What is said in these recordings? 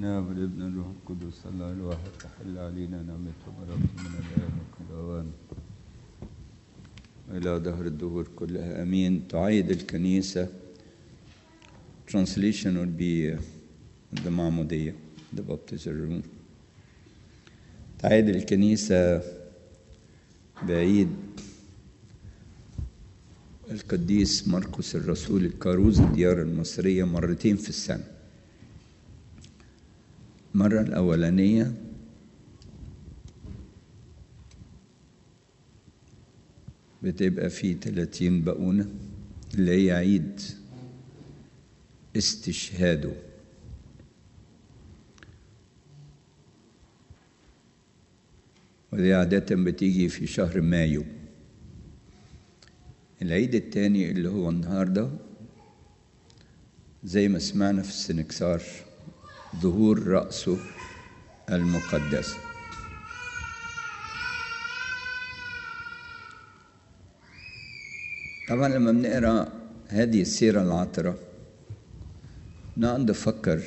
نعم الابن الروح القدس الله الواحد تحل علينا نعمته وبركته من الآن وكل أوان إلى دهر الدهور كلها أمين تعيد الكنيسة translation would be uh, the معمودية the baptism room تعيد الكنيسة بعيد القديس مرقس الرسول الكاروز الديار المصرية مرتين في السنة المرة الأولانية بتبقى في 30 بقونة اللي هي عيد استشهاده ودي عادة بتيجي في شهر مايو العيد التاني اللي هو النهاردة زي ما سمعنا في السنكسار ظهور رأسه المقدسة طبعا لما بنقرا هذه السيرة العطرة نقعد نفكر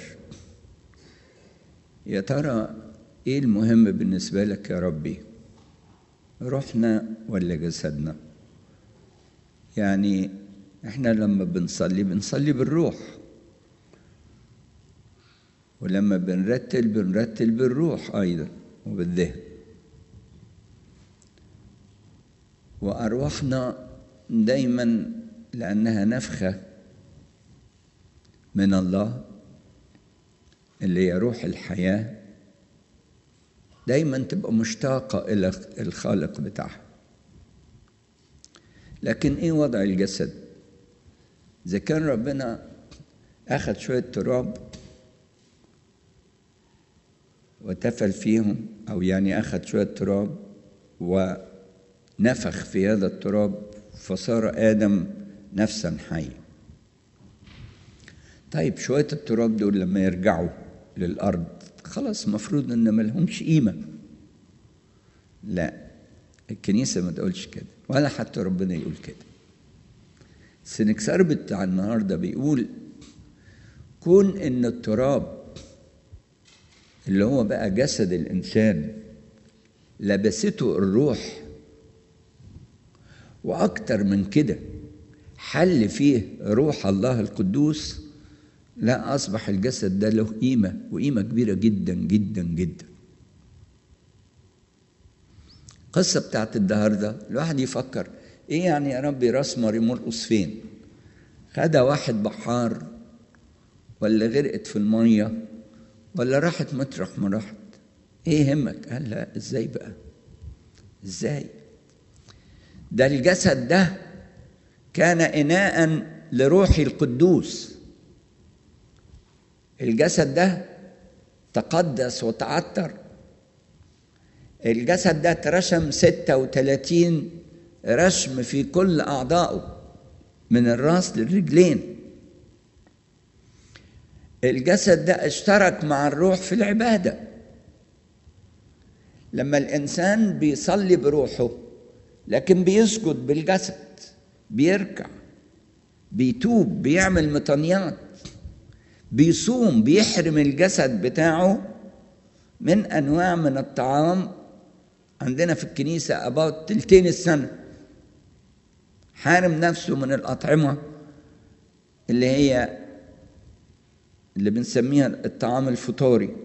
يا ترى ايه المهم بالنسبة لك يا ربي روحنا ولا جسدنا يعني احنا لما بنصلي بنصلي بالروح ولما بنرتل بنرتل بالروح ايضا وبالذهن وارواحنا دايما لانها نفخه من الله اللي هي روح الحياه دايما تبقى مشتاقه الى الخالق بتاعها لكن ايه وضع الجسد اذا كان ربنا اخذ شويه تراب وتفل فيهم او يعني اخذ شويه تراب ونفخ في هذا التراب فصار ادم نفسا حيا طيب شويه التراب دول لما يرجعوا للارض خلاص المفروض ان ما لهمش قيمه لا الكنيسه ما تقولش كده ولا حتى ربنا يقول كده السنكسار بتاع النهارده بيقول كون ان التراب اللي هو بقى جسد الانسان لبسته الروح واكتر من كده حل فيه روح الله القدوس لا اصبح الجسد ده له قيمه وقيمه كبيره جدا جدا جدا القصه بتاعت الدهر ده الواحد يفكر ايه يعني يا ربي راس ماري مرقص فين خدها واحد بحار ولا غرقت في الميه ولا راحت مطرح ما راحت ايه يهمك قال لا ازاي بقى ازاي ده الجسد ده كان اناء لروحي القدوس الجسد ده تقدس وتعطر الجسد ده اترشم ستة وثلاثين رشم في كل أعضائه من الراس للرجلين الجسد ده اشترك مع الروح في العبادة لما الإنسان بيصلي بروحه لكن بيسجد بالجسد بيركع بيتوب بيعمل مطنيات بيصوم بيحرم الجسد بتاعه من انواع من الطعام عندنا في الكنيسه about تلتين السنه حارم نفسه من الاطعمه اللي هي اللي بنسميها الطعام الفطوري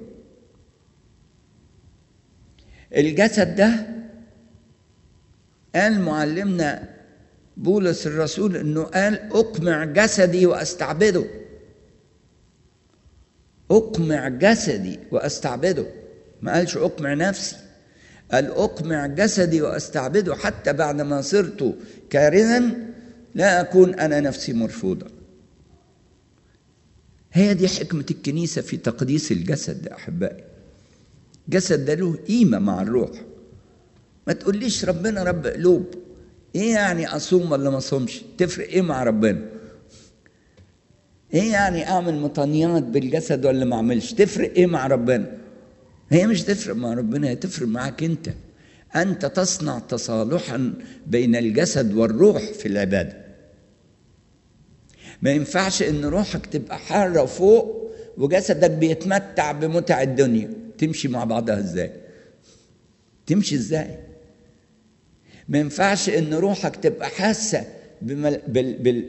الجسد ده قال معلمنا بولس الرسول انه قال اقمع جسدي واستعبده اقمع جسدي واستعبده ما قالش اقمع نفسي قال اقمع جسدي واستعبده حتى بعد ما صرت كارها لا اكون انا نفسي مرفوضا هي دي حكمة الكنيسة في تقديس الجسد يا أحبائي جسد ده له قيمة مع الروح ما تقوليش ربنا رب قلوب ايه يعني اصوم ولا ما اصومش تفرق ايه مع ربنا ايه يعني اعمل مطنيات بالجسد ولا ما اعملش تفرق ايه مع ربنا هي مش تفرق مع ربنا هي تفرق معاك انت انت تصنع تصالحا بين الجسد والروح في العباده ما ينفعش ان روحك تبقى حاره فوق وجسدك بيتمتع بمتع الدنيا تمشي مع بعضها ازاي تمشي ازاي ما ينفعش ان روحك تبقى حاسه بمل... بال... بال...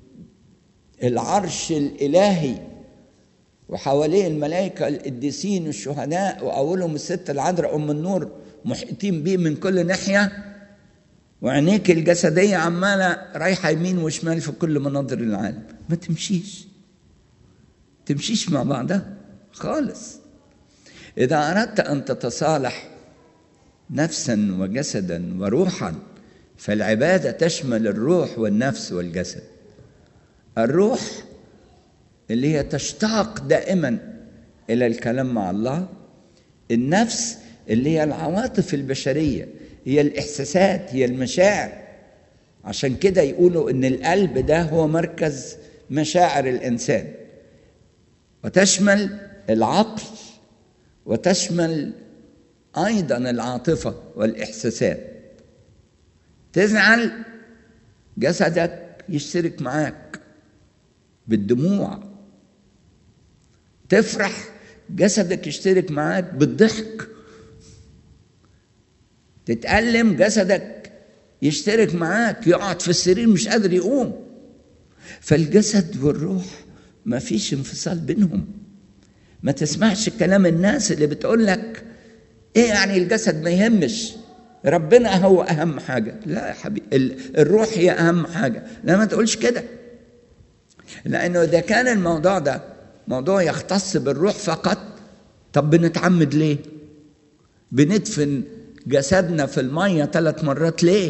العرش الالهي وحواليه الملائكه القديسين والشهداء واولهم الست العذراء ام النور محيطين بيه من كل ناحيه وعينيك الجسديه عماله رايحه يمين وشمال في كل مناظر العالم ما تمشيش تمشيش مع بعضها خالص اذا اردت ان تتصالح نفسا وجسدا وروحا فالعباده تشمل الروح والنفس والجسد الروح اللي هي تشتاق دائما الى الكلام مع الله النفس اللي هي العواطف البشريه هي الاحساسات هي المشاعر عشان كده يقولوا ان القلب ده هو مركز مشاعر الانسان وتشمل العقل وتشمل ايضا العاطفه والاحساسات تزعل جسدك يشترك معاك بالدموع تفرح جسدك يشترك معاك بالضحك تتألم جسدك يشترك معاك يقعد في السرير مش قادر يقوم فالجسد والروح ما فيش انفصال بينهم ما تسمعش كلام الناس اللي بتقول لك ايه يعني الجسد ما يهمش ربنا هو اهم حاجه لا يا حبيبي الروح هي اهم حاجه لا ما تقولش كده لانه اذا كان الموضوع ده موضوع يختص بالروح فقط طب بنتعمد ليه بندفن جسدنا في الميه ثلاث مرات ليه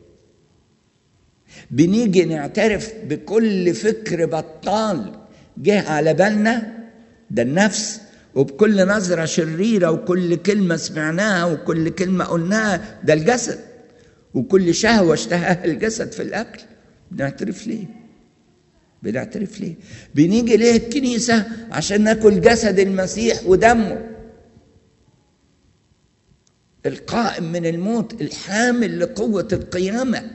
بنيجي نعترف بكل فكر بطال جه على بالنا ده النفس وبكل نظرة شريرة وكل كلمة سمعناها وكل كلمة قلناها ده الجسد وكل شهوة اشتهاها الجسد في الأكل بنعترف ليه؟ بنعترف ليه؟ بنيجي ليه الكنيسة عشان ناكل جسد المسيح ودمه القائم من الموت الحامل لقوة القيامة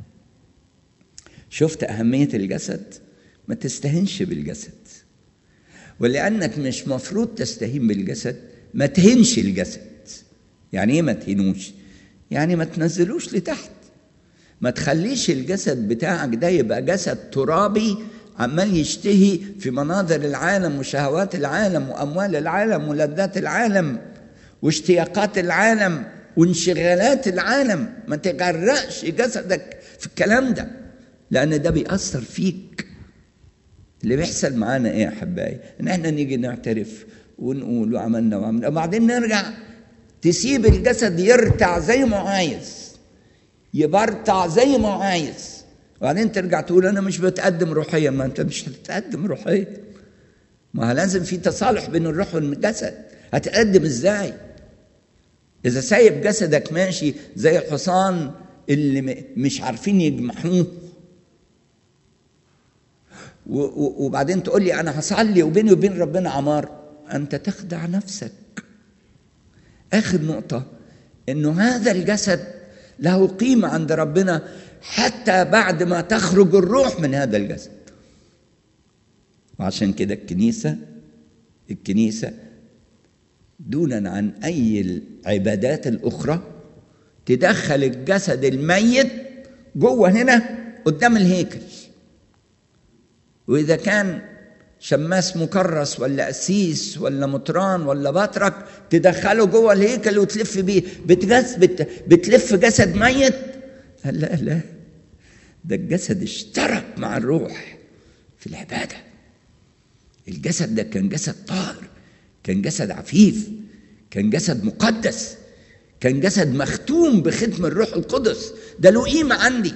شفت أهمية الجسد؟ ما تستهنش بالجسد ولأنك مش مفروض تستهين بالجسد ما تهنش الجسد يعني ايه ما تهنوش يعني ما تنزلوش لتحت ما تخليش الجسد بتاعك ده يبقى جسد ترابي عمال يشتهي في مناظر العالم وشهوات العالم واموال العالم ولذات العالم واشتياقات العالم وانشغالات العالم ما تغرقش جسدك في الكلام ده لان ده بيأثر فيك اللي بيحصل معانا ايه يا حبايبي ان احنا نيجي نعترف ونقول وعملنا وعملنا وبعدين نرجع تسيب الجسد يرتع زي ما عايز يبرطع زي ما عايز وبعدين ترجع تقول انا مش بتقدم روحيا ما انت مش هتتقدم روحيا ما لازم في تصالح بين الروح والجسد هتقدم ازاي اذا سايب جسدك ماشي زي الحصان اللي مش عارفين يجمحوه وبعدين تقول لي انا هصلي وبيني وبين ربنا عمار انت تخدع نفسك اخر نقطه انه هذا الجسد له قيمه عند ربنا حتى بعد ما تخرج الروح من هذا الجسد وعشان كده الكنيسه الكنيسه دونا عن اي العبادات الاخرى تدخل الجسد الميت جوه هنا قدام الهيكل واذا كان شماس مكرس ولا قسيس ولا مطران ولا بطرك تدخله جوه الهيكل وتلف بيه بتجس بت بتلف جسد ميت لا لا ده الجسد اشترك مع الروح في العباده الجسد ده كان جسد طاهر كان جسد عفيف كان جسد مقدس كان جسد مختوم بختم الروح القدس ده له قيمه عندي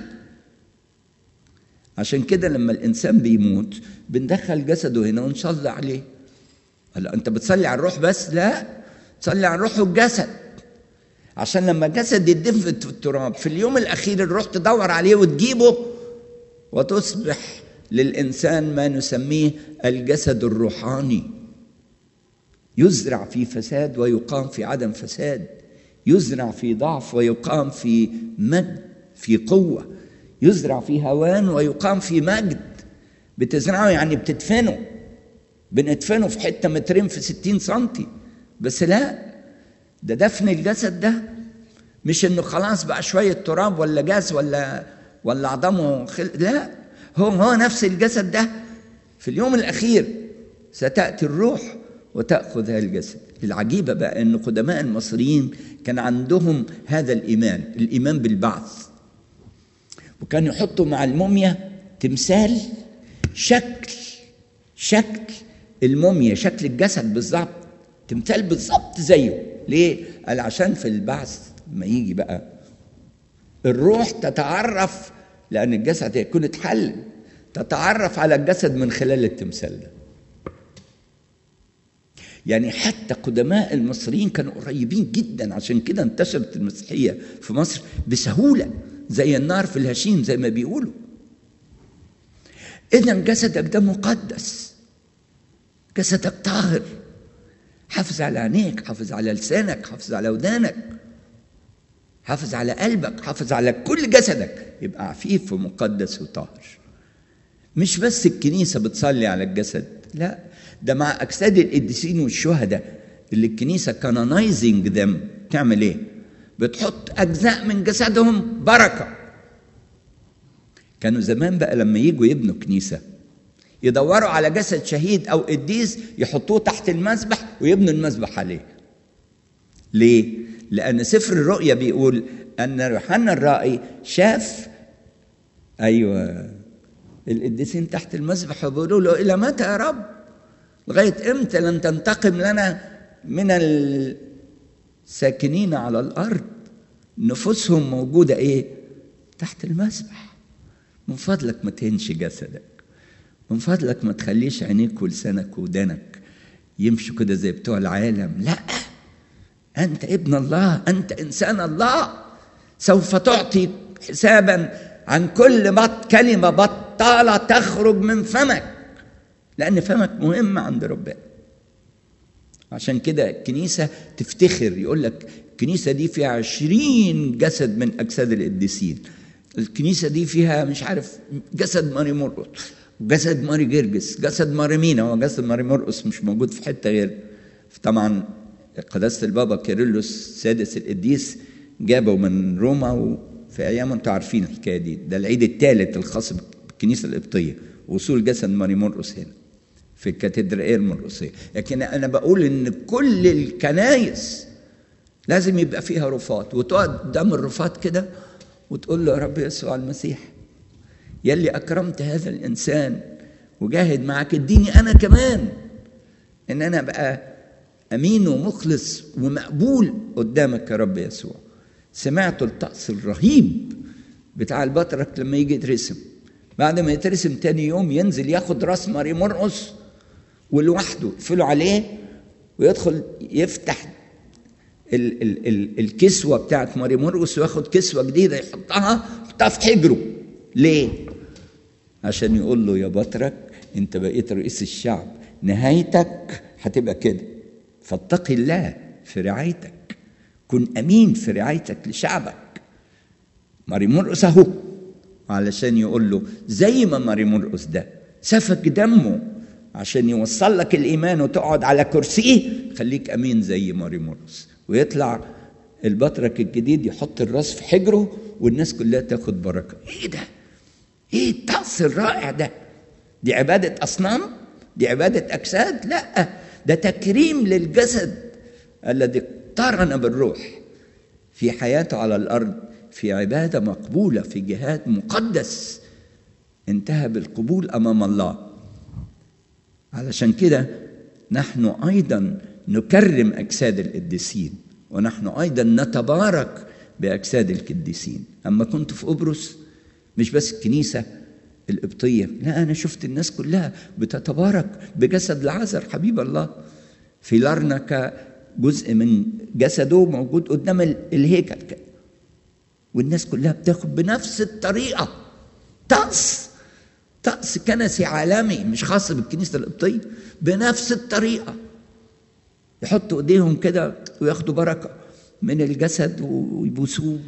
عشان كده لما الانسان بيموت بندخل جسده هنا ونصلي عليه هلا انت بتصلي على الروح بس لا تصلي على الروح والجسد عشان لما الجسد يدفن في التراب في اليوم الاخير الروح تدور عليه وتجيبه وتصبح للانسان ما نسميه الجسد الروحاني يزرع في فساد ويقام في عدم فساد يزرع في ضعف ويقام في مجد في قوه يزرع في هوان ويقام في مجد بتزرعه يعني بتدفنه بندفنه في حته مترين في ستين سنتي بس لا ده دفن الجسد ده مش انه خلاص بقى شويه تراب ولا جاز ولا ولا عظمه خل... لا هو هو نفس الجسد ده في اليوم الاخير ستاتي الروح وتاخذ هذا الجسد العجيبه بقى ان قدماء المصريين كان عندهم هذا الايمان الايمان بالبعث وكانوا يحطوا مع الموميا تمثال شكل شكل الموميا شكل الجسد بالظبط تمثال بالظبط زيه ليه قال عشان في البعث ما يجي بقى الروح تتعرف لان الجسد هيكون اتحل تتعرف على الجسد من خلال التمثال ده يعني حتى قدماء المصريين كانوا قريبين جدا عشان كده انتشرت المسيحيه في مصر بسهوله زي النار في الهشيم زي ما بيقولوا اذا جسدك ده مقدس جسدك طاهر حافظ على عينيك حافظ على لسانك حافظ على ودانك حافظ على قلبك حافظ على كل جسدك يبقى عفيف ومقدس وطاهر مش بس الكنيسة بتصلي على الجسد لا ده مع أجساد القديسين والشهداء اللي الكنيسة كانونايزنج ذم تعمل ايه بتحط أجزاء من جسدهم بركة كانوا زمان بقى لما يجوا يبنوا كنيسة يدوروا على جسد شهيد أو قديس يحطوه تحت المسبح ويبنوا المسبح عليه ليه؟ لأن سفر الرؤيا بيقول أن يوحنا الرائي شاف أيوه القديسين تحت المسبح وبيقولوا له إلى متى يا رب؟ لغاية إمتى لن تنتقم لنا من الساكنين على الأرض نفوسهم موجودة إيه؟ تحت المسبح من فضلك ما تهنش جسدك من فضلك ما تخليش عينيك ولسانك ودانك يمشوا كده زي بتوع العالم لا أنت ابن الله أنت إنسان الله سوف تعطي حسابا عن كل بط كلمة بطالة تخرج من فمك لأن فمك مهم عند ربنا عشان كده الكنيسة تفتخر يقول لك الكنيسة دي فيها عشرين جسد من أجساد القديسين الكنيسة دي فيها مش عارف جسد ماري مرقس جسد ماري جرجس جسد ماري مينا هو جسد ماري مرقس مش موجود في حتة غير طبعا قداسة البابا كيرلس سادس القديس جابه من روما وفي أيام أنتوا عارفين الحكاية دي ده العيد الثالث الخاص بالكنيسة القبطية وصول جسد ماري مرقس هنا في الكاتدرائية المرقسية لكن أنا بقول إن كل الكنايس لازم يبقى فيها رفات وتقعد قدام الرفات كده وتقول له يا رب يسوع المسيح يلي أكرمت هذا الإنسان وجاهد معك اديني أنا كمان إن أنا أبقى أمين ومخلص ومقبول قدامك يا رب يسوع سمعت الطقس الرهيب بتاع البطرك لما يجي يترسم بعد ما يترسم تاني يوم ينزل ياخد راس ماري مرقص ولوحده يقفلوا عليه ويدخل يفتح ال ال ال الكسوة بتاعت ماري مرقص وياخد كسوة جديدة يحطها يحطها في حجره ليه؟ عشان يقول له يا بطرك انت بقيت رئيس الشعب نهايتك هتبقى كده فاتقي الله في رعايتك كن امين في رعايتك لشعبك ماري مرقص اهو علشان يقول له زي ما ماري مرقص ده سفك دمه عشان يوصل لك الايمان وتقعد على كرسيه خليك امين زي ماري مرقص ويطلع البطرك الجديد يحط الراس في حجره والناس كلها تاخد بركه ايه ده ايه الطقس الرائع ده دي عباده اصنام دي عباده اجساد لا ده تكريم للجسد الذي اقترن بالروح في حياته على الارض في عباده مقبوله في جهاد مقدس انتهى بالقبول امام الله علشان كده نحن ايضا نكرم اجساد القديسين ونحن ايضا نتبارك باجساد القديسين اما كنت في قبرص مش بس الكنيسه القبطيه لا انا شفت الناس كلها بتتبارك بجسد العذر حبيب الله في لارنكا جزء من جسده موجود قدام الهيكل كده والناس كلها بتاخد بنفس الطريقه طقس طقس كنسي عالمي مش خاص بالكنيسه القبطيه بنفس الطريقه يحطوا ايديهم كده وياخدوا بركه من الجسد ويبوسوه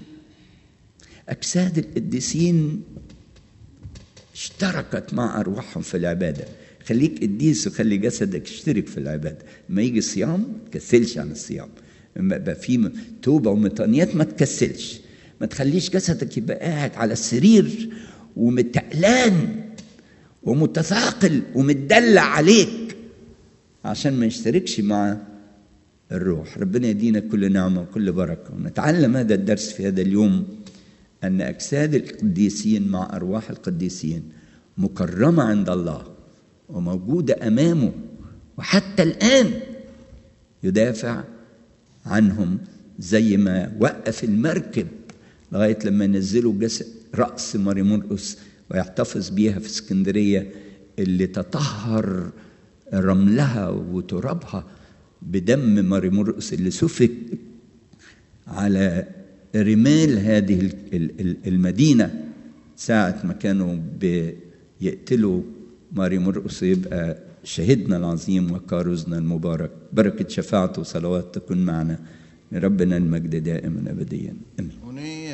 اجساد القديسين اشتركت مع ارواحهم في العباده خليك قديس وخلي جسدك يشترك في العباده ما يجي الصيام ما تكسلش عن الصيام لما يبقى في توبه ومطانيات ما تكسلش ما تخليش جسدك يبقى قاعد على السرير ومتقلان ومتثاقل ومتدلع عليك عشان ما يشتركش مع الروح ربنا يدينا كل نعمة وكل بركة ونتعلم هذا الدرس في هذا اليوم أن أجساد القديسين مع أرواح القديسين مكرمة عند الله وموجودة أمامه وحتى الآن يدافع عنهم زي ما وقف المركب لغاية لما نزلوا جسد رأس ماري مرقس ويحتفظ بيها في اسكندرية اللي تطهر رملها وترابها بدم ماري مرقس اللي سفك على رمال هذه المدينة ساعة ما كانوا بيقتلوا ماري مرقس يبقى شهدنا العظيم وكاروزنا المبارك بركة شفاعته وصلوات تكون معنا ربنا المجد دائما أبديا أمين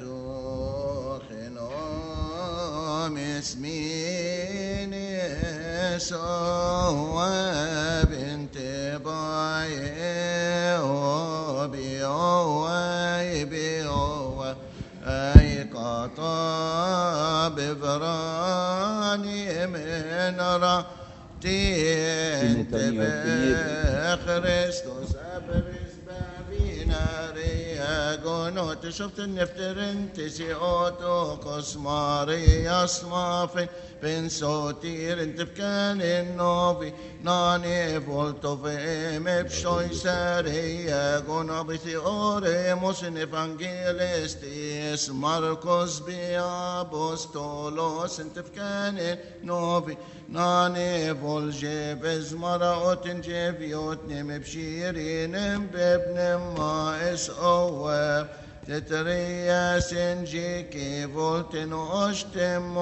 اسمين يسوع بنت باي بيوي بيوي أي قطاب براني من رتين خريستوس أبرز بابينا رياغونوت شفت النفترن تسيوتو قسماري أصمافي بن صوتير انت بكان النوفي ناني فولتو في مبشوي ساري غونا بثيوري موسن افانجيلستيس ماركوس بيا بوستولوس انت بكان النوفي ناني فولجي بزمرا اوتن جيفيوتني مبشيرين بابن ما اس اوه تتريا سنجيكي فولتن اوشتم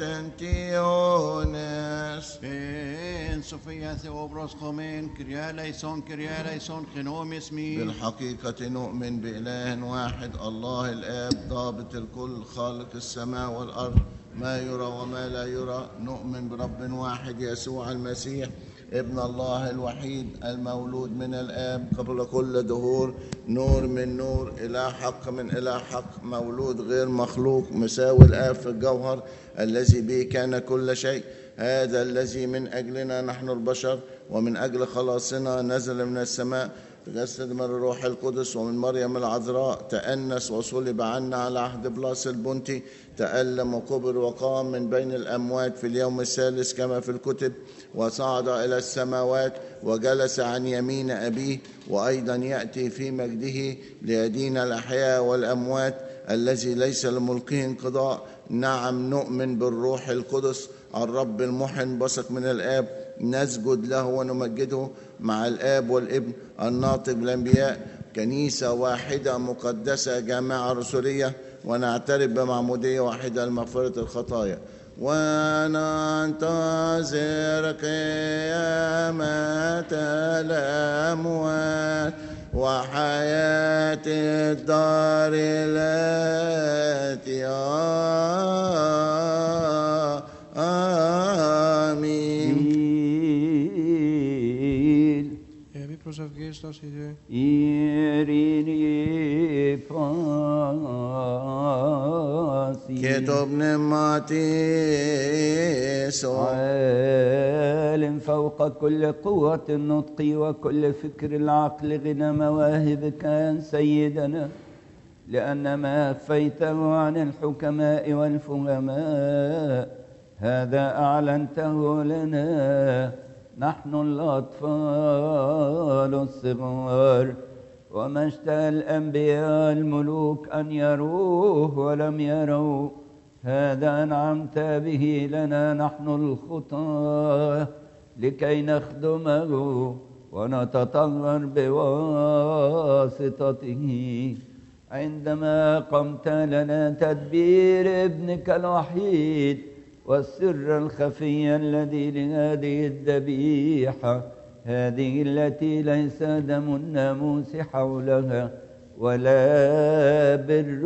موكسنتيونس En Sofia Theobros Khomen, Kyria eleison, Kyria eleison, Chenom اسمي بالحقيقة نؤمن بإله واحد الله الآب ضابط الكل خالق السماء والأرض ما يرى وما لا يرى نؤمن برب واحد يسوع المسيح ابن الله الوحيد المولود من الآب قبل كل دهور نور من نور إله حق من إله حق مولود غير مخلوق مساوي الآب في الجوهر الذي به كان كل شيء هذا الذي من أجلنا نحن البشر ومن أجل خلاصنا نزل من السماء تجسد من الروح القدس ومن مريم العذراء تأنس وصلب عنا على عهد بلاس البنطي تألم وكبر وقام من بين الأموات في اليوم الثالث كما في الكتب وصعد إلى السماوات وجلس عن يمين أبيه وأيضا يأتي في مجده ليدين الأحياء والأموات الذي ليس لملكه انقضاء نعم نؤمن بالروح القدس الرب المحن بثق من الآب نسجد له ونمجده مع الآب والابن الناطق بالأنبياء كنيسة واحدة مقدسة جامعة رسولية ونعترف بمعمودية واحدة لمغفرة الخطايا وننتظر قيامة الأموات وحياة الدار التي آمين Il Επί προσευχής ide. ειρήνη πάση και το πνευματίσο عالم فوق كل قوة النطق وكل فكر العقل غنى مواهبك يا سيدنا لأن ما أخفيته عن الحكماء والفهماء هذا أعلنته لنا نحن الأطفال الصغار وما اشتهى الأنبياء الملوك أن يروه ولم يروا هذا أنعمت به لنا نحن الخطاة لكي نخدمه ونتطهر بواسطته عندما قمت لنا تدبير ابنك الوحيد والسر الخفي الذي لهذه الذبيحة هذه التي ليس دم الناموس حولها ولا بر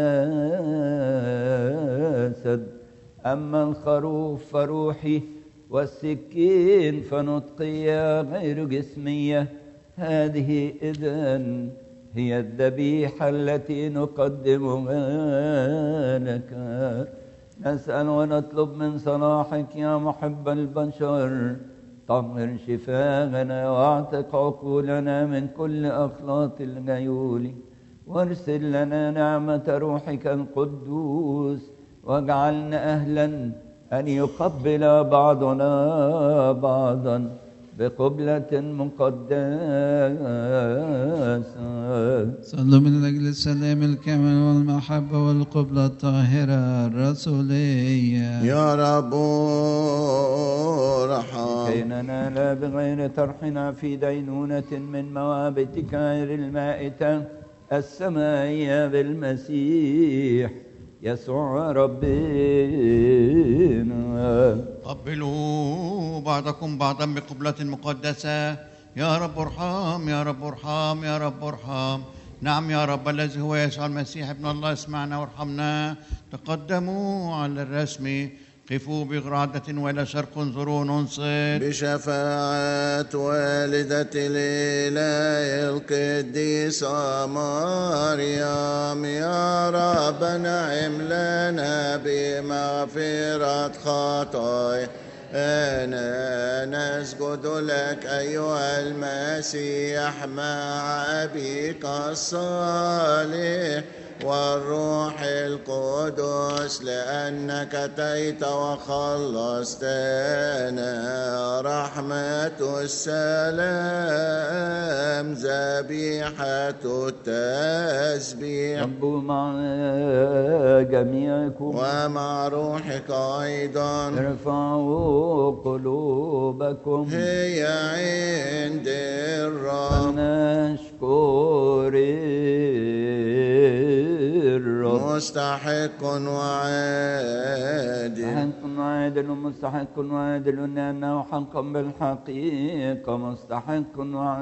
الجسد أما الخروف فروحي والسكين فنطقية غير جسمية هذه إذن هي الذبيحة التي نقدمها لك نسأل ونطلب من صلاحك يا محب البشر طهر شفاءنا واعتق عقولنا من كل أخلاط الغيول وارسل لنا نعمة روحك القدوس واجعلنا أهلا أن يقبل بعضنا بعضا بقبلة مقدسة صلوا من أجل السلام الكامل والمحبة والقبلة الطاهرة الرسولية يا رب ارحم كي ننال بغير طرحنا في دينونة من موابتك غير المائتة السمائية بالمسيح يسوع ربنا قبلوا بعضكم بعضا بقبلة مقدسة يا رب ارحم يا رب ارحم يا رب ارحم نعم يا رب الذي هو يسوع المسيح ابن الله اسمعنا وارحمنا تقدموا على الرسم قفوا بغرادة وإلى شرق انظروا ننصت بشفاعة والدة الإله القديسة مريم يا رب نعم لنا بمغفرة خطايا أنا نسجد لك أيها المسيح مع أبيك الصالح والروح القدس لأنك أتيت وخلصتنا رحمة السلام ذبيحة التسبيح رب مع جميعكم ومع روحك أيضا ارفعوا قلوبكم هي عند الرب نشكر الرب مستحق وعادل مستحق وعادل مستحق وعادل لأنه حقا بالحقيقة مستحق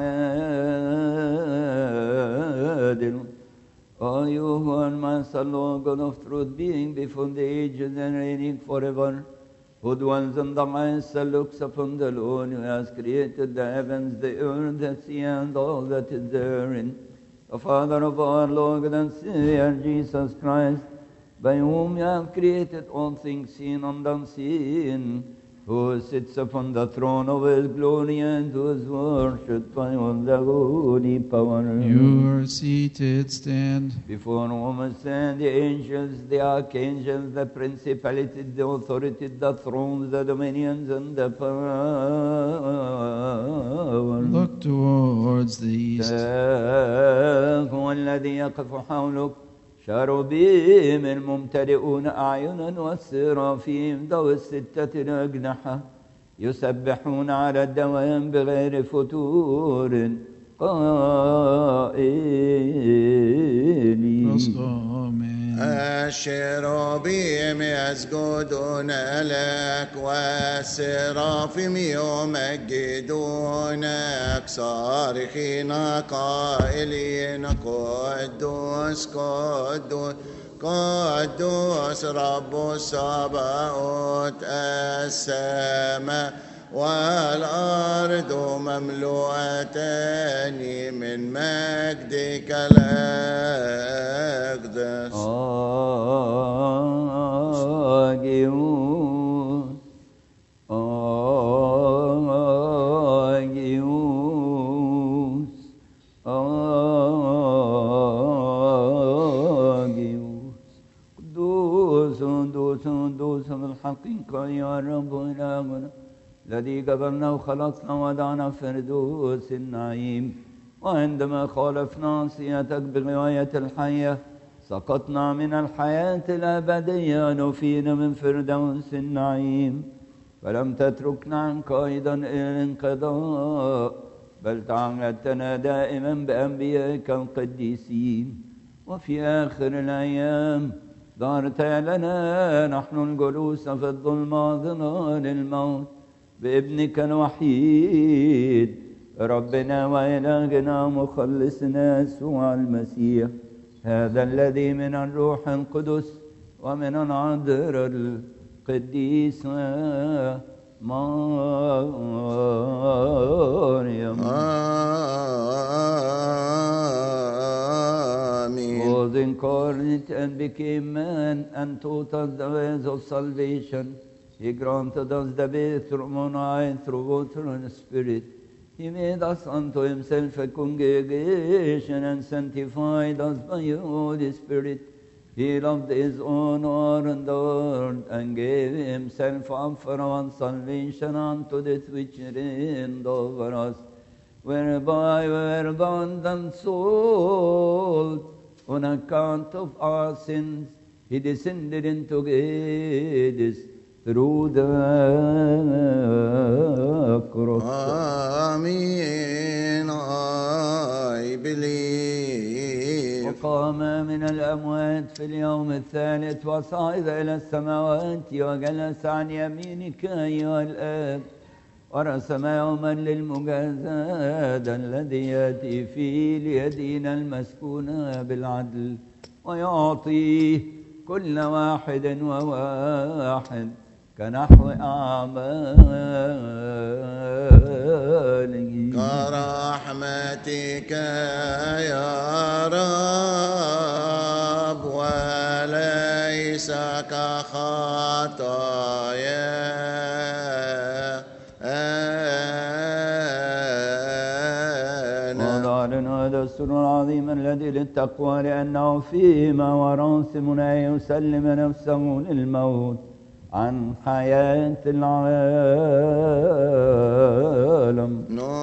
وعادل O you who are Master Lord God of truth, being before the ages and reigning forever, who dwells in the highest and looks upon the Lord, who has created the heavens, the earth, the sea, and all that is therein. The Father of our Lord and Savior Jesus Christ, by whom you have created all things seen and unseen, who sits upon the throne of his glory and who is worshipped by all the holy power. You are seated, stand. Before whom stand the angels, the archangels, the principalities, the authorities, the thrones, the dominions, and the powers. Look towards the east. هو الذي يقف حولك شاروبيم الممتلئون أعينا والسرافيم ذوي الستة الأجنحة يسبحون على الدوام بغير فتور قائلين Amen. الشيروبيم يسجدون لك والسرافيم يمجدونك صارخين قائلين قدوس قدوس قدوس رب الصباوت السماء والأرض مملوءتان من مجدك الأقدس آجيوس آجيوس آجيوس قدوس قدوس قدوس بالحقيقة يا رب إلهنا الذي قبلنا وخلصنا ودعنا فردوس النعيم وعندما خالفنا عصيتك بغواية الحية سقطنا من الحياة الأبدية نفينا من فردوس النعيم فلم تتركنا عنك أيضا إلى الانقضاء بل تعهدتنا دائما بأنبيائك القديسين وفي آخر الأيام دارت لنا نحن الجلوس في الظلمة ظلال الموت بابنك الوحيد ربنا وإلهنا مخلصنا يسوع المسيح هذا الذي من الروح القدس ومن العذر القديسة Mariam. Amen. was incarnate and became man and taught us the ways of salvation. He granted us the breakthrough on high through water and spirit. He made us unto himself a congregation and sanctified us by the Holy Spirit. He loved his own and Lord and gave himself up for our salvation unto death which reigned over us, whereby we were abundant soul on account of our sins. He descended into Hades through the cross. Amen. I believe. وقام من الأموات في اليوم الثالث وصعد إلى السماوات وجلس عن يمينك أيها الآب ورسم يوما للمجازاة الذي يأتي فيه ليدين المسكون بالعدل ويعطيه كل واحد وواحد كنحو أعماله كرحمتك يا رب وليس كخطايانا وضعنا هذا السر العظيم الذي للتقوى لأنه فيما وراسمنا يسلم نفسه للموت عن حياة العالم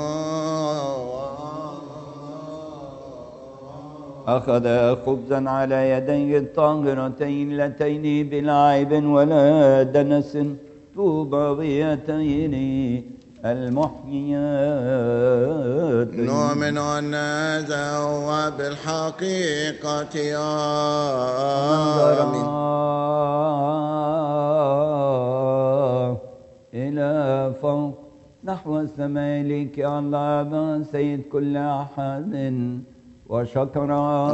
أخذ خبزا على يديه الطاهرتين اللتين بلا عيب ولا دنس طوبويتين المحييات نؤمن أن هذا هو بالحقيقة آمين نظر إلى فوق نحو السماء لك يا الله سيد كل أحد وشكر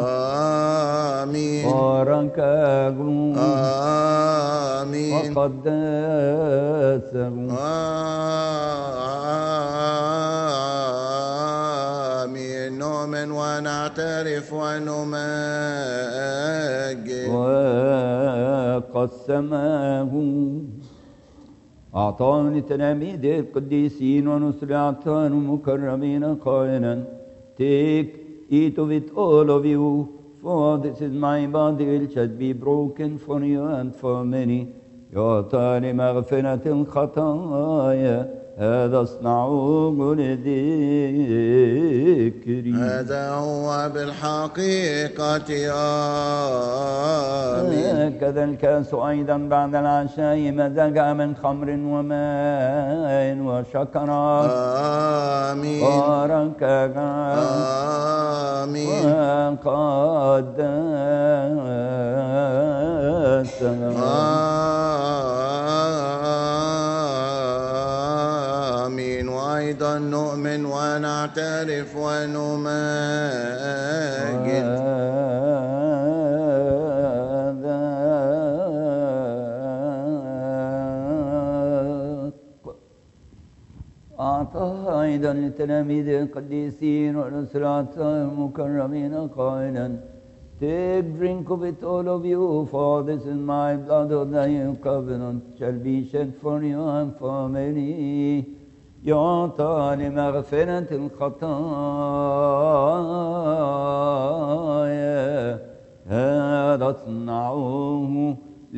آمين باركه آمين وقدسه آمين نؤمن ونعترف ونمجد وقسمه أعطاه لتلاميذ القديسين ونسل أعطاه مكرمين قائلا Take, eat of it all of you, for this is my body which shall be broken for you and for many. يعطى لمغفرة الخطايا هذا اصنعوه لذكري هذا هو بالحقيقة آمين هكذا الكاس أيضا بعد العشاء مزجا من خمر وماء وشكر آمين باركها آمين وقدسها آمين وأيضا نؤمن ونعترف ونمجد أعطاها أيضا لتلاميذ القديسين والأسرات المكرمين قائلا Take, drink of it, all of you, for this is my blood of the new covenant, shall be shed for you and for many. يعطى لمغفرة الخطايا هذا اصنعوه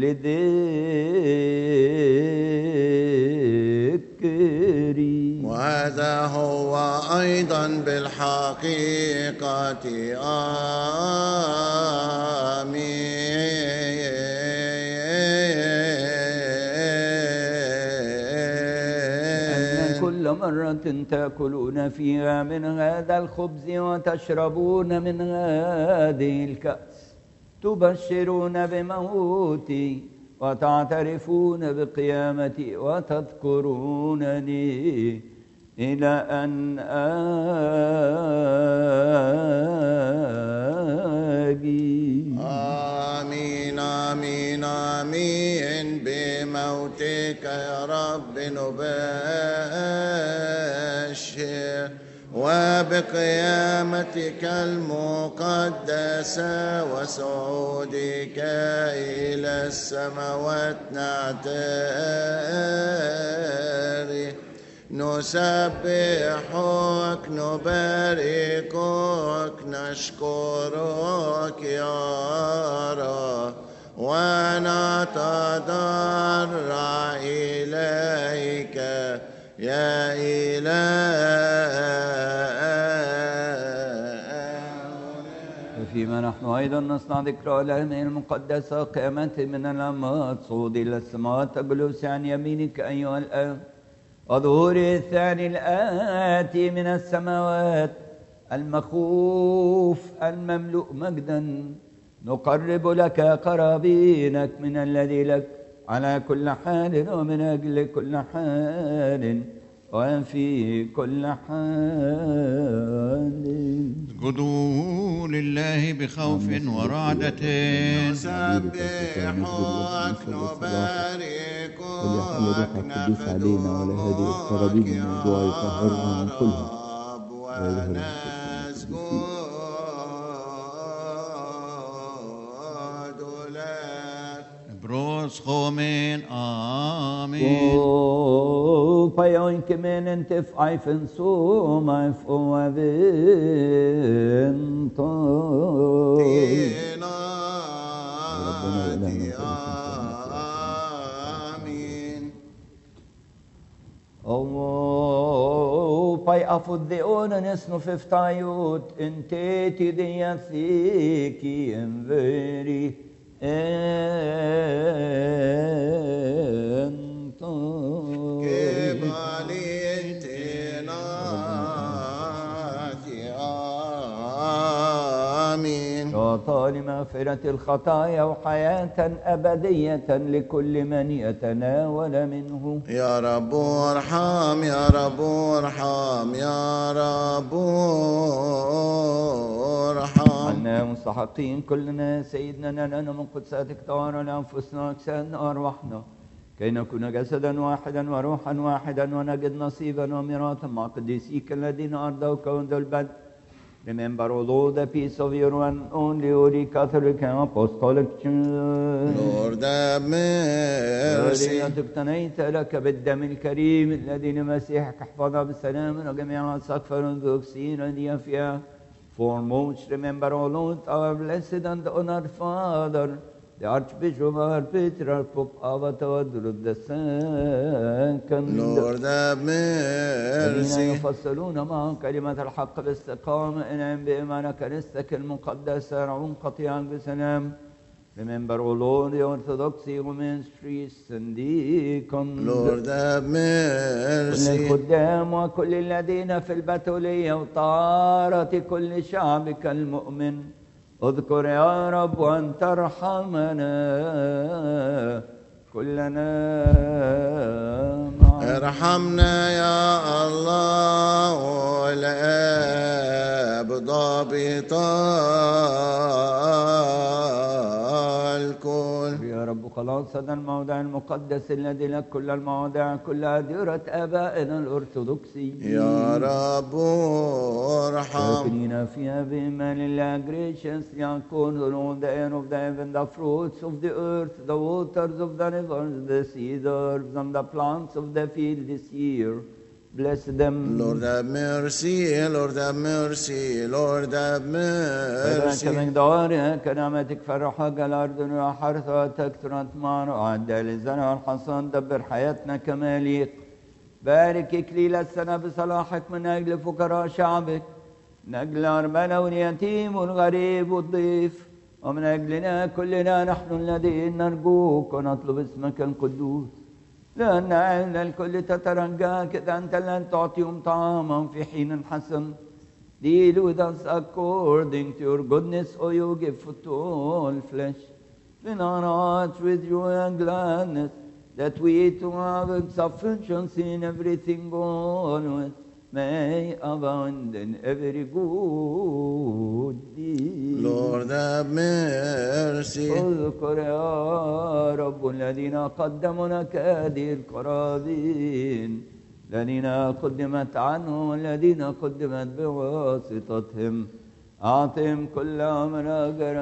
لذكري وهذا هو أيضا بالحقيقة أن آمين كل مرة تأكلون فيها من هذا الخبز وتشربون من هذه الكأس تبشرون بموتي وتعترفون بقيامتي وتذكرونني إلى أن آجي آمين آمين آمين بموتك يا رب نبشر وبقيامتك المقدسة وصعودك إلى السماوات نعترف نسبحك نباركك نشكرك يا رب ونتضرع إليك يا إله فيما نحن أيضا نصنع ذكرى الأيام المقدسة قيامة من الأموات صعود إلى السماوات جلوس عن يمينك أيها الآب وظهور الثاني الآتي من السماوات المخوف المملوء مجدا نقرب لك قرابينك من الذي لك على كل حال ومن أجل كل حال وفي كل حال اسجدوا لله بخوف ورعدة نسبحك نباركك وليحل روح القدوس علينا وعلى هذه القرابين الموضوع يطهرنا من كلها ونسجد لك بروس خومين آمين Oh, pająjkiem inte fajfen så man får vänta. آمين Oh, paj afudde åren esno feftajut inte till det jag fick i en veri آمين تعطى لمغفرة الخطايا وحياة أبدية لكل من يتناول منه يا رب ارحم يا رب ارحم يا رب ارحم عنا مستحقين كلنا سيدنا لنا من قدساتك طهارا لأنفسنا أجسادنا أرواحنا كي نكون جسدا واحدا وروحا واحدا ونجد نصيبا وميراثا مع قديسيك الذين أرضوك وذو البدء Remember, O Lord, the peace of your one only Holy Catholic and Apostolic Church. Lord have mercy الذين اقتنيت لك بالدم الكريم الذي لمسيحك احفظها بالسلام وجميع سقف الأرثوذكسيين اليافية Foremost, remember, O Lord, our blessed and honored Father, the Archbishop, our Patriarch, Pope Avatadru the Second. Lord have الذين mercy يفصلون معهم كلمة الحق باستقامة انعم بإيمان كنيستك المقدسة رعون قطيعا بسلام Remember, O Lord, the Orthodox women's priests and deacons. Lord have كل mercy الخدام وكل الذين في البتولية وطهارة كل شعبك المؤمن اذكر يا رب وأن ترحمنا كلنا معا ارحمنا يا الله والاب ضابط الكل يا رب خلاص هذا الموضع المقدس الذي لك كل المواضع كلها ديرة آبائنا الأرثوذكسي يا رب ارحم ساكنين فيها بإيمان الله gracious يكون all the air of the heaven the fruits of the earth the waters of the rivers the cedars and the plants of the field this year bless them Lord have mercy Lord have mercy Lord have فإذا mercy كمقدارها كنعمتك فرحك الأرض وحرثها تكثر أثمار وعد للزرع والحصاد دبر حياتنا كما يليق بارك إكليل السنة بصلاحك من أجل فقراء شعبك من أجل الأرملة واليتيم والغريب والضيف ومن أجلنا كلنا نحن الذين نرجوك ونطلب اسمك القدوس لأن أهل الكل تترجاك إذا أنت لن تعطيهم طعاما في حين حسن Deal with us according to your goodness, O you give food to all flesh. Fill our hearts with joy and gladness, that we to have sufficiency in everything always, may abound in every good deed. Lord have mercy. اذكر يا رب الذين قدموا لك هذه القرابين الذين قدمت عنهم والذين قدمت بواسطتهم أعطهم كل من أجر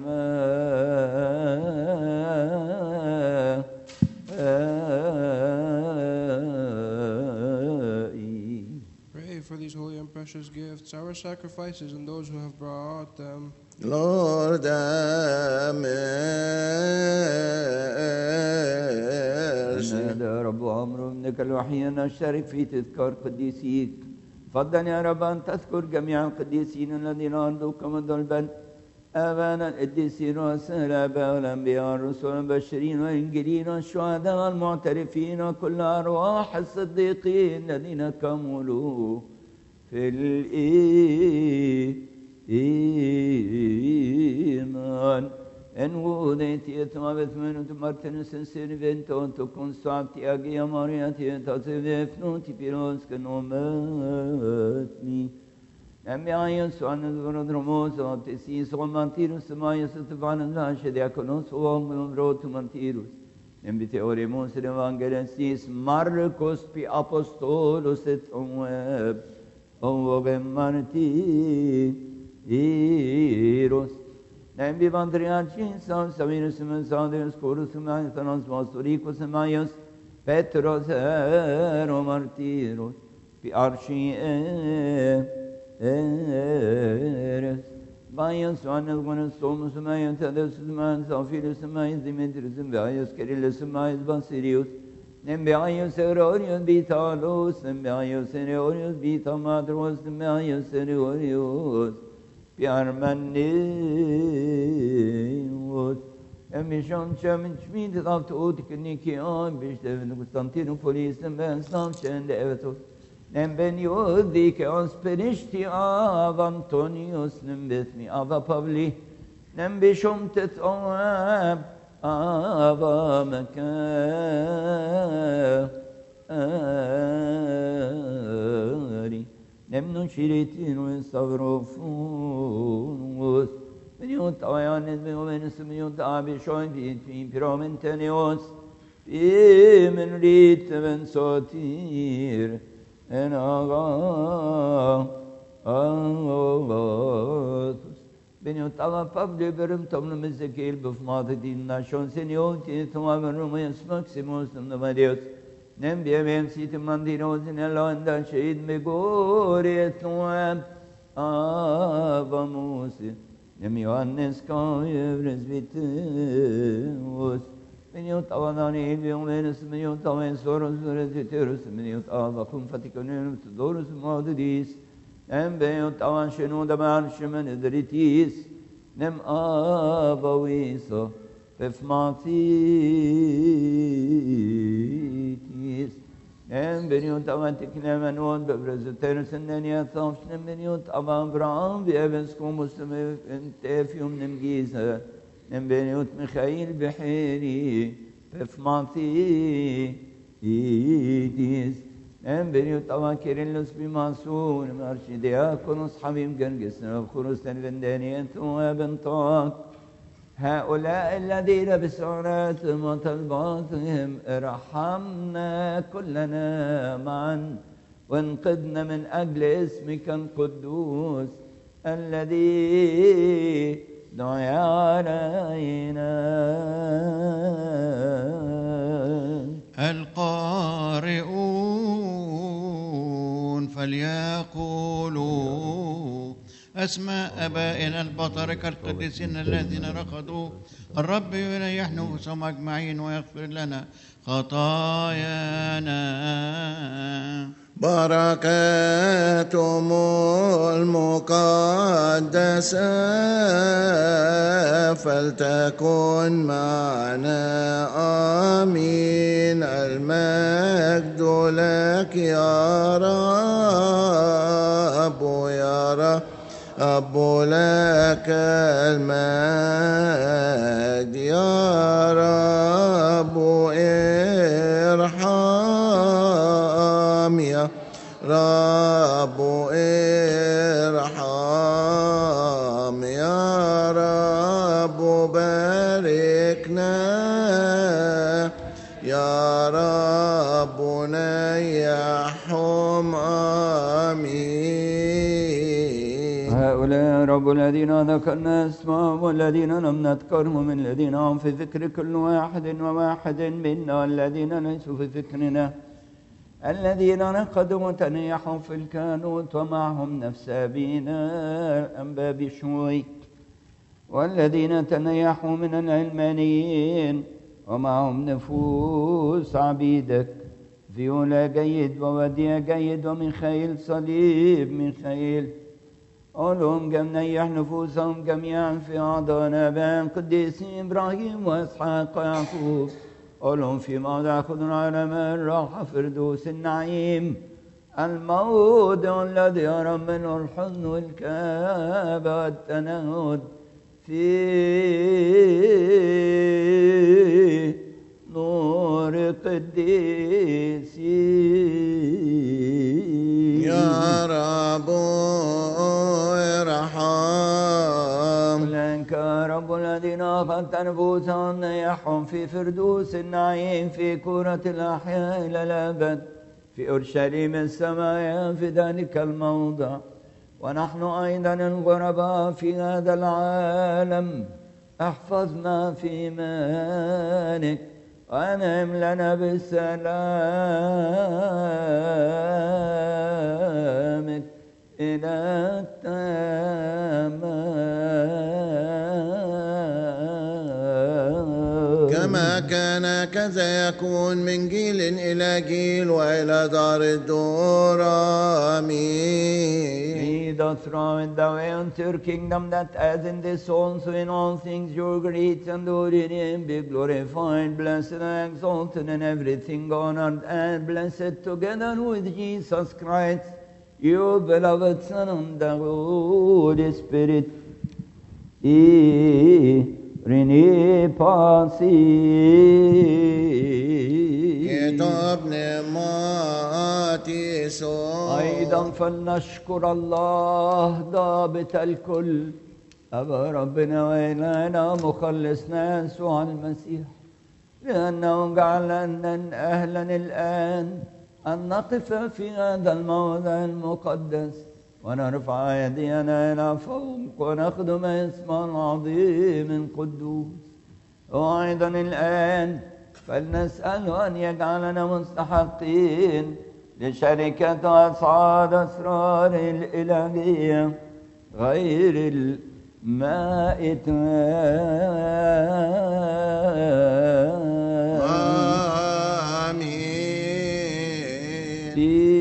السماء Pray for these holy and precious gifts, our sacrifices, and those who have brought them. Lord have mercy. هذا يا رب أمر ابنك الوحي أن نشترك في تذكار قديسيك فضل يا رب أن تذكر جميع القديسين الذين أرضوك منذ البدء آبانا القديسين والسلابة والأنبياء والرسل والمبشرين والإنجيلين والشهداء والمعترفين وكل أرواح الصديقين الذين كملوا في الإيمان En odentiet av et minut Martinus en servent og tok konstant i agia Maria til at se vefno til pironske no møt mi. Nem jag så han var dromos och till sin så mantirus som jag så till vanen där så det kan så om de brot mantirus. Nem vi teoremos evangelistis Marcos pi apostolos et omweb. Och vem martiros. Nem vi vandriaci sam savirus men sadirus corus men thanos mastoricus maius Petros ero martiros pi archi eres Bayan suanel gunas somus mayan tadus man safirus mayan dimitris bayas kerilus mayan basirius Nem beayus erorius vitalos nem beayus erorius vitamadros nem beayus erorius Piarmanius Emission Chairman Schmid av tog Nikian Bishdeven Konstantinopolis Ben Stavkände Evetos Nem ben Jodike Asperishti av Antonius Nem Betmi Ava Pavli Nem Bishomtet Oab Ava Mekari Nemnun şiritin ve savrofus. Veniut avayanet ve ovenus veniut abi şoin fit fin piromentenios. Imen rit ben sotir. En aga. Avatus. Veniut ava pavle berim tomnu mezekil bufmadı din naşon seniot. Tuma rumayas maximus namadiot. Nem biem sit mandiros in elanda shid me goriet noam avamus nem Johannes kayevres vitus Meniot avadan ilvium venus meniot aven soros veretiterus meniot avacum faticonum tudorus modidis nem beniot avan shenu da marshemen edritis nem avaviso pefmatis En beniot avan tiknemen on bebreziterus en ya tavşnem beniot avan bram vi evens komus en tefium nem giza nem beniot Mikhail beheri pefmatis en beniot avan kirillus bimasun marşidiakonos habim gergesne khurus ten vendeniet o ben tak هؤلاء الذين بسعراتهم وطلباتهم ارحمنا كلنا معا وانقذنا من أجل اسمك القدوس الذي دعي علينا القارئون فليقولوا أسماء أبائنا البطركة القديسين الذين رقدوا الرب يريح نفوسهم أجمعين ويغفر لنا خطايانا بركاتهم المقدسة فلتكن معنا آمين المجد لك يا رب يا رب أب لك المجد يا رب ارحم يا رب ارحم يا رب باركنا يا رب نيحهم آمين هؤلاء رب الذين ذكرنا اسمهم والذين لم نذكرهم من الذين هم في ذكر كل واحد وواحد منا والذين ليسوا في ذكرنا الذين نقدوا وتنيحوا في الكانوت ومعهم نفس أبينا الأنباب شوي والذين تنيحوا من العلمانيين ومعهم نفوس عبيدك فيولا جيد ووديع جيد وميخائيل صليب ميخائيل قولهم جم نيح نفوسهم جميعا في أعضاء آبائهم قديس إبراهيم وإسحاق ويعقوب قولهم في موضع خضر على ماء الراحة فردوس النعيم الموضع الذي يرى منه الحزن والكآبة والتنهد في نور قديسي يا رب ارحم لك رب الذين أخذت نفوسهم نيحهم في فردوس النعيم في كرة الأحياء إلى الأبد في أورشليم السماء في ذلك الموضع ونحن أيضا الغرباء في هذا العالم احفظنا في إيمانك وأنعم لنا بسلامك إلى التمام كما كان كذا يكون من جيل إلى جيل وإلى دار الدور آمين Lead us from the way unto your kingdom that as in this also in all things your great and holy name be glorified, blessed and exalted in everything, honored and blessed together with Jesus Christ, your beloved Son and the Holy Spirit. Irini pasi. كتاب نعماتي سوء أيضا فلنشكر الله ضابط الكل أبا ربنا وإلهنا مخلصنا يسوع المسيح لأنه جعلنا أهلا الآن أن نقف في هذا الموضع المقدس ونرفع أيدينا إلى فوق ونخدم اسمه العظيم القدوس وأيضا الآن فلنسأله أن يجعلنا مستحقين لشركة أصعاد أسرار الإلهية غير الماء آمين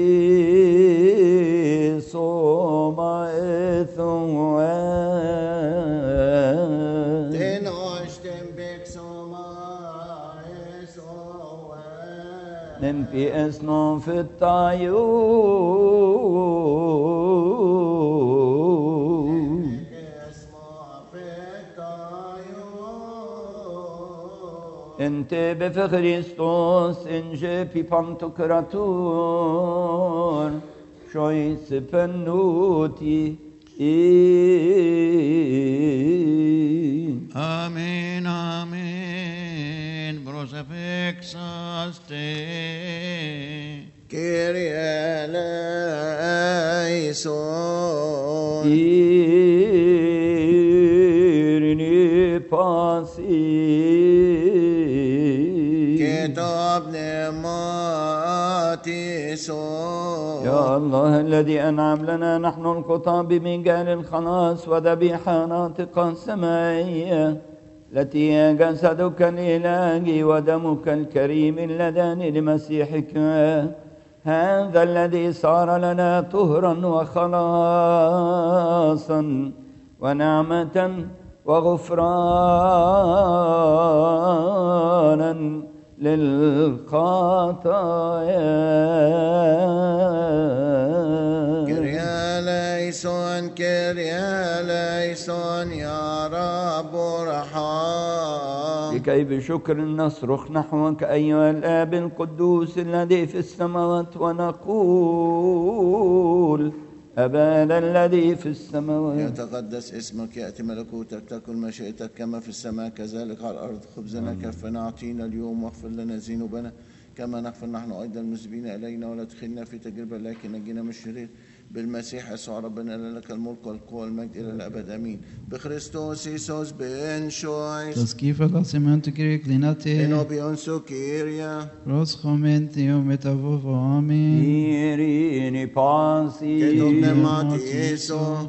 في صوم ثوان Den Osten Bexoma Esoa من في اسم في الطيور Esma Fetayo انت بفخريستوس انجي بي بانتوكراتور شويس بنوتي Amen, amen. Prosefixaste. Kyrie eleison إيرني باسي كتاب نعماتي سوء يا الله الذي أنعم لنا نحن الخطاب بمجال الخلاص وذبيحة ناطقة سمائية التي هي جسدك الإلهي ودمك الكريم اللذان لمسيحك هذا الذي صار لنا طهرا وخلاصا ونعمة وغفرانا للخطايا كريا ليسون كيريا ليسون يا رب ارحم لكي بشكر نصرخ نحوك أيها الآب القدوس الذي في السماوات ونقول أبانا الذي في السماوات يتقدس اسمك يأتي ملكوتك تكن مشيئتك كما في السماء كذلك على الأرض خبزنا كفنا أعطينا اليوم واغفر لنا ذنوبنا كما نغفر نحن أيضا المذنبين إلينا ولا تدخلنا في تجربة لكن نجينا من الشرير بالمسيح يسوع ربنا لنا لك الملك والقوة والمجد إلى الأبد آمين بخريستوس يسوس بن شويس Taskifa lasimantu Kyrie klinate, إنوبيون سوكيريا ros chomente o metavovo, amen. Irini pasi que tornemos eso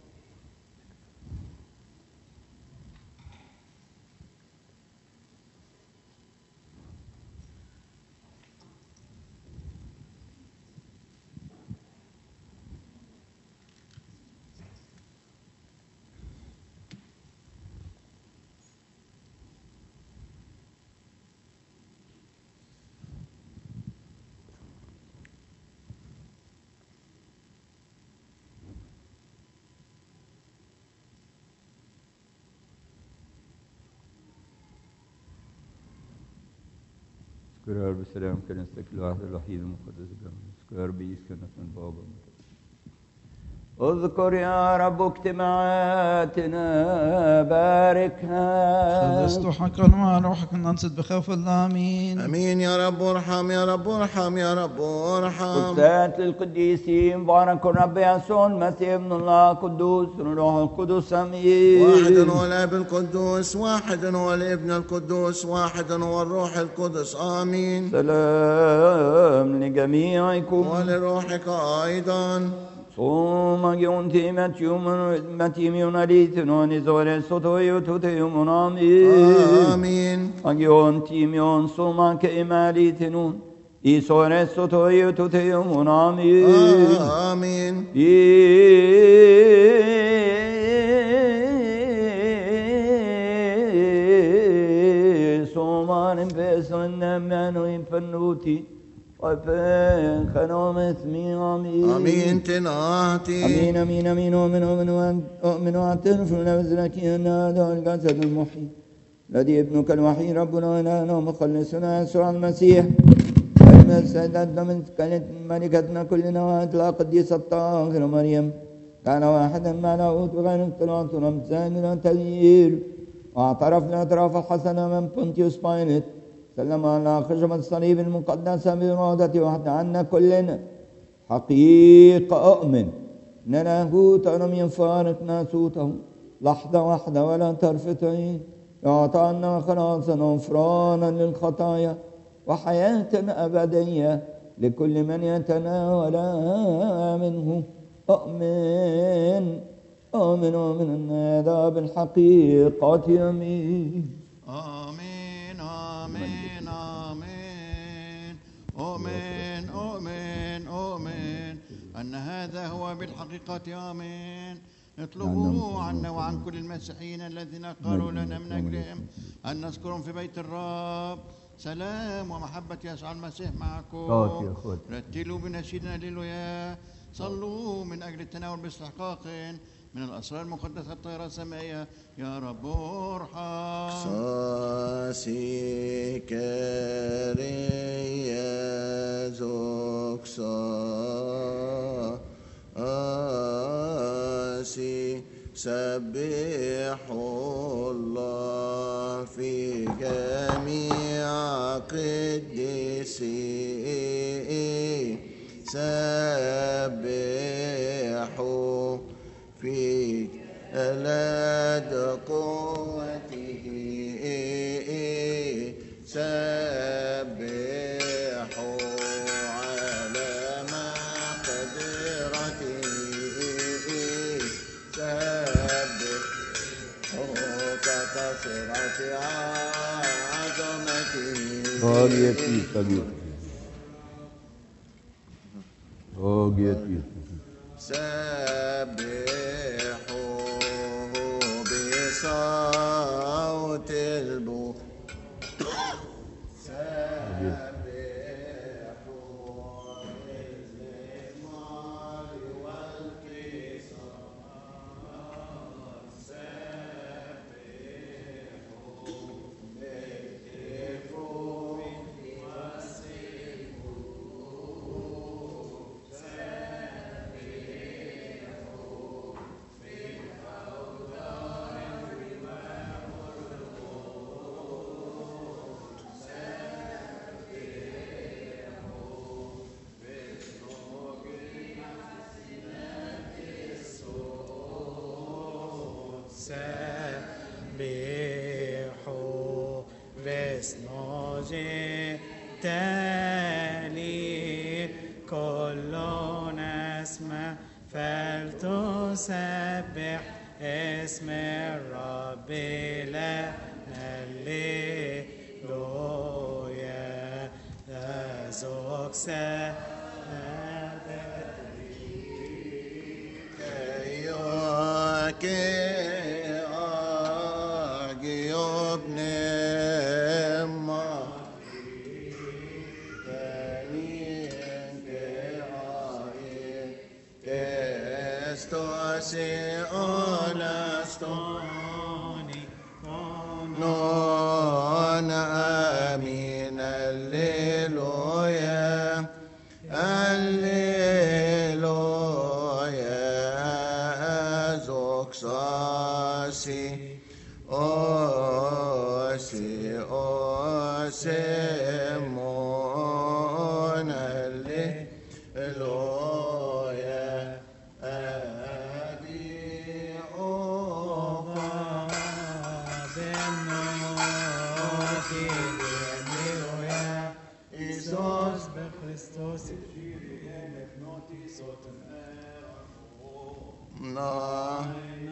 اذكر يا رب السلام كنيستك الواحد الوحيد المقدس الجامع اذكر يا رب يسكنك من بابا اذكر يا رب اجتماعاتنا باركها خلصت حقا مع روحك ننصت بخوف الله امين امين يا رب ارحم يا رب ارحم يا رب ارحم قدسات للقديسين مبارك الرب يسوع المسيح ابن الله قدوس الروح القدس امين واحد هو الاب القدوس واحد هو الابن القدوس واحد هو الروح القدس امين سلام لجميعكم ولروحك ايضا صوم يونتي متيوم متيم ليتنون زور سوتو تيوم امين امين Agion timion soma ke imalitenun. Isore sotoyo tuteyum nami. امين Soman pesan nemenu infanuti. وفين خنومت مي امين امين تناتي امين امين امين اؤمن اؤمن وأن- اؤمن واعترف لنفسك ان هذا الجسد المحيي الذي ابنك الوحيد ربنا والهنا ومخلصنا يسوع المسيح كلمة سيدتنا من كانت ملكتنا كلنا وأطلع قديسة الطاهرة مريم كان واحدا مع لاهوت وغير اختلاط وامتزاج ولا تغيير واعترفنا اعتراف الحسنة من بونتيوس بايلت سلم على خشبة الصليب المقدسة بإرادة واحدة عنا كلنا حقيقة أؤمن أن لاهوت لم يفارق ناسوته لحظة واحدة ولا طرفة عين يعطانا خلاصا غفرانا للخطايا وحياة أبدية لكل من يتناولها منه أؤمن أؤمن أؤمن أن هذا بالحقيقة أمين آمين آمين آمين أؤمن أؤمن أؤمن أن هذا هو بالحقيقة آمين اطلبوا عنا وعن كل المسيحيين الذين قالوا لنا من أجلهم أن نذكرهم في بيت الرب سلام ومحبة يسوع المسيح صوت يا معكم أخوات. رتلوا بنشيدنا هللويا صلوا من أجل التناول باستحقاق من الأسرار المقدسة الطاهرة السمائية يا رب ارحم ساسي كريا زوكسا آسي سبحوا الله في جميع قديسي سبحوا في ألاد قوته سبحوا على مقدرته سبحوا ككثرة عظمته Rogieti, Rogieti. Rogieti. سبحوه بصوت البو سبحوه بالمال والكسر سبحوا باسمه جئتني كل اسم فلتسبح اسم الرب لا هللويا ذاك Non amin alleluia alleluia zoxasi osi osi mon alleluia abi ofa Isos Christos na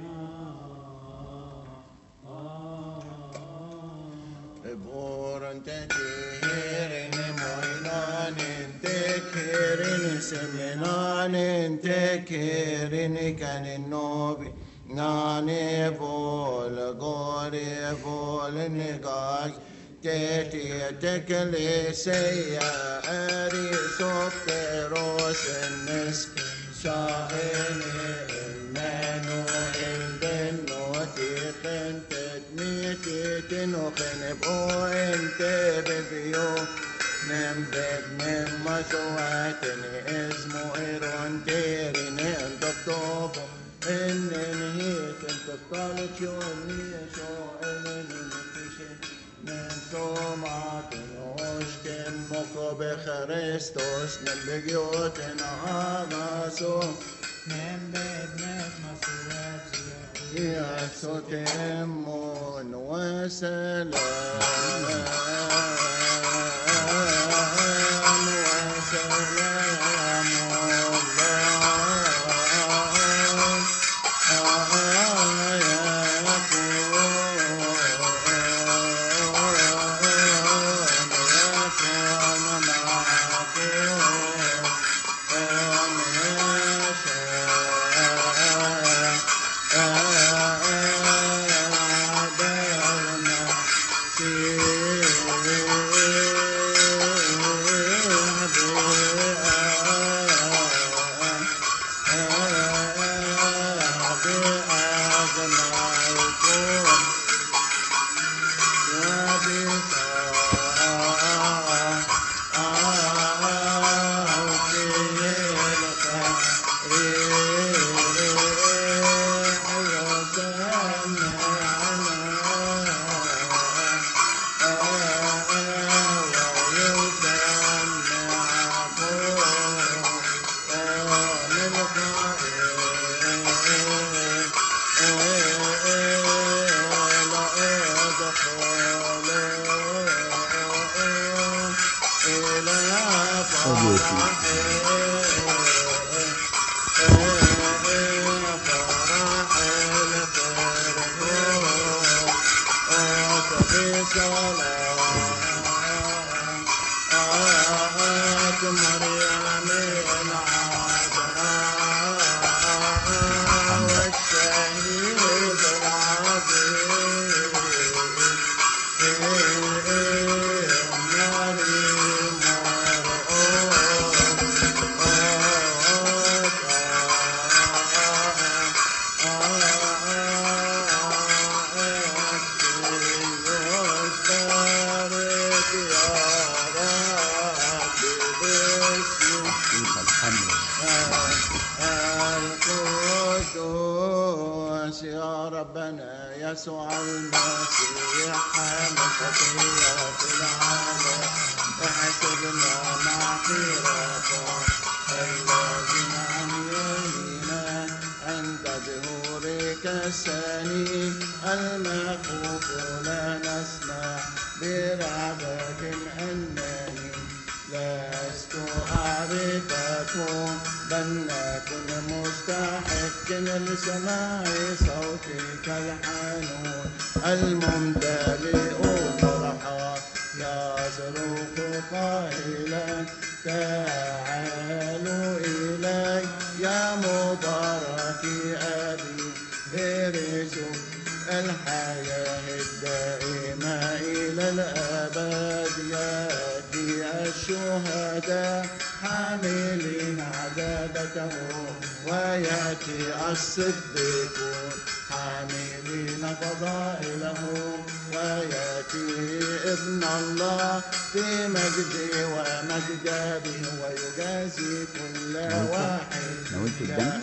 Boran tekirin moinanin tekirin seminanin tekirin kanin nobi nane vol gori vol negaj teti tekele seya eri softeros enes shahene menu elden notiqen tedmiti tinoqen bo ente bebio nem bed nem maswatni اسمه إيرون تيرين أنت الطوب إن نهيت أنت الطالب شو إني شو إني نفشي من سمعة وشكم مكو بخريستوس من بجيوت نعماسو Nem bednek masuab يا ستمون وسلام وسلام الله يكون معكم القدوس يا ربنا يسوع المسيح حامل خطيئة العالم احسبنا مغفرة الذين عن يمينا عند ظهورك كالسنين المخوف لا نسمع برعبة أنني لست أعرفكم بل نكن مستحق لسماع صوتك الحنون الممتلئ فرحا يصرخ قائلا تعالوا إلي يا مبارك أبي ارثوا الحياة الدائمة إلى الأبد يأتي الشهداء حاملين عذابته ويأتي الصديقون حاملين فضائله ويأتي ابن الله في مجده ومجده ويجازي كل واحد ناولت الدم؟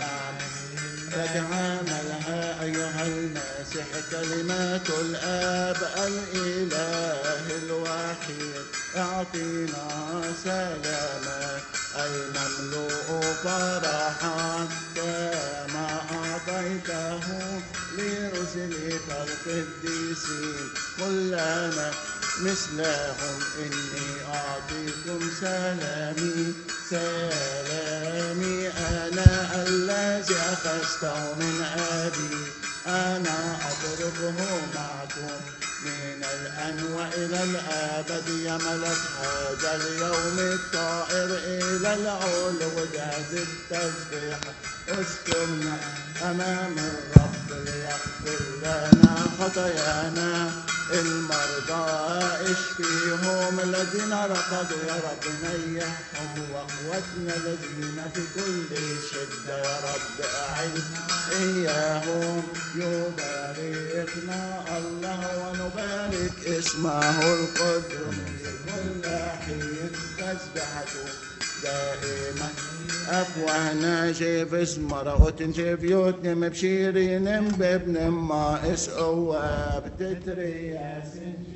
تتعاملها أيها المسيح كلمات الآب الإله الوحيد أعطينا سلاما المملوء فرحا كما أعطيته لرسلك القديسين كلنا مثلهم إني أعطيكم سلامي سلامي أنا الذي أخذته من أبي أنا أتركه معكم من الآن وإلى الأبد يا ملك هذا اليوم الطائر إلى العلو جهز التسبيح اسكننا أمام الرب ليغفر لنا خطايانا المرضى اشفيهم الذين رقدوا يا رب نيحهم واخوتنا الذين في كل شدة يا رب أعز إياهم يباركنا الله ونبارك اسمه القدوس في كل حين تسبحته دائما أفواهنا شيف اسم رأوتن شيف يوتن مبشيرين بابن ما اس أواب تترياس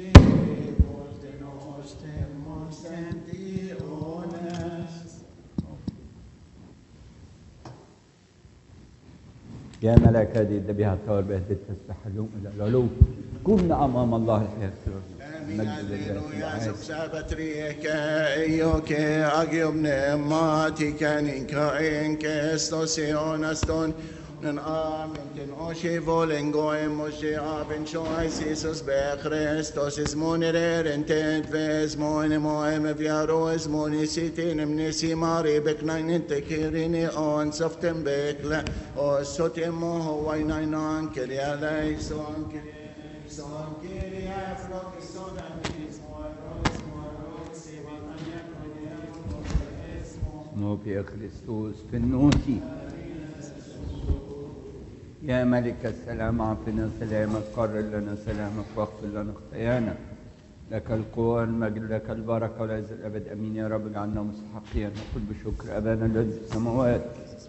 يا ملك هذه الذبيحة الطاهر بهدى التسبيح اليوم إلى العلو كنا أمام الله الحياة Amin, halleluja, som sabbatrike, ioke, agiobne, matiken, inka, enke, stosion, aston, nen amen, ten oshe volen goem, moshe aben shois, Jesus be Christos, is monerer, en tent ves, moine moem, viaro, is moni sitin, nisi mari, beknain, inte kirini, on, soften bekle, o sotem moho, wainainan, kiria leison, kiria leison, kiria flokison, اسمه في كريستوس في النوتي يا ملك السلام اعطنا سلامك قرر لنا سلامك واغفر لنا خطايانا لك القوة والمجد لك البركة والعز الأبد أمين يا رب اجعلنا مستحقين نقول بشكر أبانا الذي في السماوات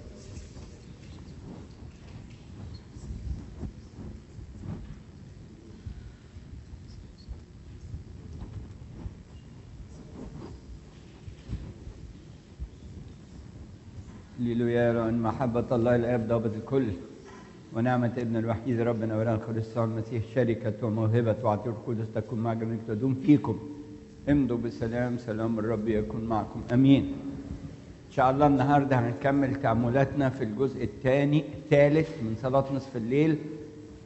ليلويا لأن محبة الله الآب ضابط الكل ونعمة ابن الوحيد ربنا ولا خريستوس المسيح شركة وموهبة وعطية القدس تكون مع جميع تدوم فيكم امضوا بسلام سلام الرب يكون معكم امين ان شاء الله النهارده هنكمل تأملاتنا في الجزء الثاني الثالث من صلاة نصف الليل